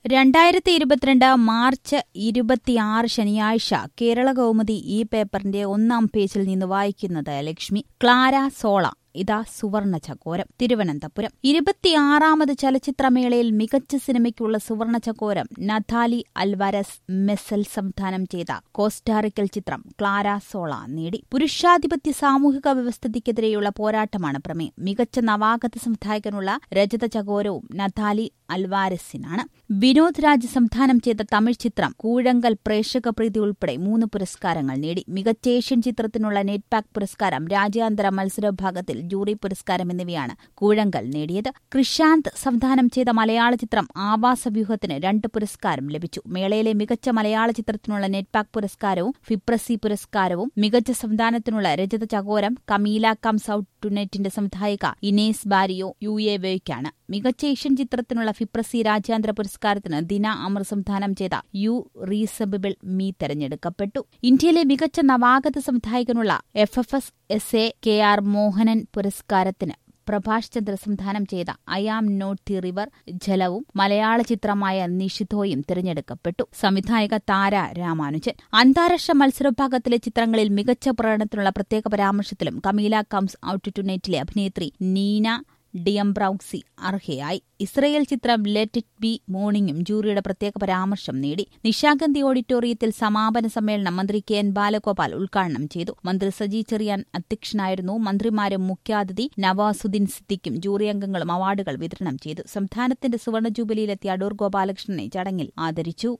രണ്ടായിരത്തി ഇരുപത്തിരണ്ട് മാർച്ച് ഇരുപത്തിയാറ് ശനിയാഴ്ച കേരള കൗമുദി ഈ പേപ്പറിന്റെ ഒന്നാം പേജിൽ നിന്ന് വായിക്കുന്നത് ലക്ഷ്മി ക്ലാര സോള ഇതാ സുവർണ ചക്കോരം തിരുവനന്തപുരം ഇരുപത്തിയാറാമത് ചലച്ചിത്രമേളയിൽ മികച്ച സിനിമയ്ക്കുള്ള സുവർണ ചക്കോരം നഥാലി അൽവാരസ് മെസൽ സംവിധാനം ചെയ്ത കോസ്റ്റാറിക്കൽ ചിത്രം ക്ലാര സോള നേടി പുരുഷാധിപത്യ സാമൂഹിക വ്യവസ്ഥിതിക്കെതിരെയുള്ള പോരാട്ടമാണ് പ്രമേയം മികച്ച നവാഗത സംവിധായകനുള്ള രജത ചകോരവും നഥാലി അൽവാരസിനാണ് വിനോദ് രാജ് സംവിധാനം ചെയ്ത തമിഴ് ചിത്രം കൂഴങ്കൽ പ്രേക്ഷക പ്രീതി ഉൾപ്പെടെ മൂന്ന് പുരസ്കാരങ്ങൾ നേടി മികച്ച ഏഷ്യൻ ചിത്രത്തിനുള്ള നെറ്റ് പാക്ക് പുരസ്കാരം രാജ്യാന്തര മത്സര വിഭാഗത്തിൽ ജൂറി പുരസ്കാരം എന്നിവയാണ് കൂഴങ്കൽ നേടിയത് കൃഷാന്ത് സംവിധാനം ചെയ്ത മലയാള ചിത്രം ആവാസവ്യൂഹത്തിന് രണ്ട് പുരസ്കാരം ലഭിച്ചു മേളയിലെ മികച്ച മലയാള ചിത്രത്തിനുള്ള നെറ്റ് പാക്ക് പുരസ്കാരവും ഫിപ്രസി പുരസ്കാരവും മികച്ച സംവിധാനത്തിനുള്ള Rajata Chakoram Camila comes out ടുനെറ്റിന്റെ സംവിധായിക ഇനേസ് ബാരിയോ യു എ വേയ്ക്കാണ് മികച്ച ഏഷ്യൻ ചിത്രത്തിനുള്ള ഫിപ്രസി രാജ്യാന്തര പുരസ്കാരത്തിന് ദിന അമർ സംവിധാനം ചെയ്ത യു റീസബിൾ മീ തെരഞ്ഞെടുക്കപ്പെട്ടു ഇന്ത്യയിലെ മികച്ച നവാഗത സംവിധായകനുള്ള F F S S A K R Mohanan പുരസ്കാരത്തിന് പ്രഭാഷ് ചന്ദ്ര സംവിധാനം ചെയ്ത I am not the river ജലവും മലയാള ചിത്രമായ നിഷിധോയും തിരഞ്ഞെടുക്കപ്പെട്ടു സംവിധായക താര രാമാനുജൻ അന്താരാഷ്ട്ര മത്സരവിഭാഗത്തിലെ ചിത്രങ്ങളിൽ മികച്ച പ്രകടനത്തിനുള്ള പ്രത്യേക പരാമർശത്തിലും കമീല കംസ് ഔട്ട് ടു നെറ്റിലെ അഭിനേത്രി നീന ഡിയംബ്രൌക്സി അർഹയായി ഇസ്രയേൽ ചിത്രം ലെറ്റ് ഇറ്റ് ബി മോർണിംഗും ജൂറിയുടെ പ്രത്യേക പരാമർശം നേടി നിശാഗന്ധി ഓഡിറ്റോറിയത്തിൽ സമാപന സമ്മേളനം മന്ത്രി കെ എൻ ബാലഗോപാൽ ഉദ്ഘാടനം ചെയ്തു മന്ത്രി സജി ചെറിയാൻ അധ്യക്ഷനായിരുന്നു മന്ത്രിമാരും മുഖ്യാതിഥി നവാസുദ്ദീൻ സിദ്ദിഖും ജൂറി അംഗങ്ങളും അവാർഡുകൾ വിതരണം ചെയ്തു സംസ്ഥാനത്തിന്റെ സുവർണ ജൂബിലിയിലെത്തിയ അടൂർ ഗോപാലകൃഷ്ണനെ ചടങ്ങിൽ ആദരിച്ചു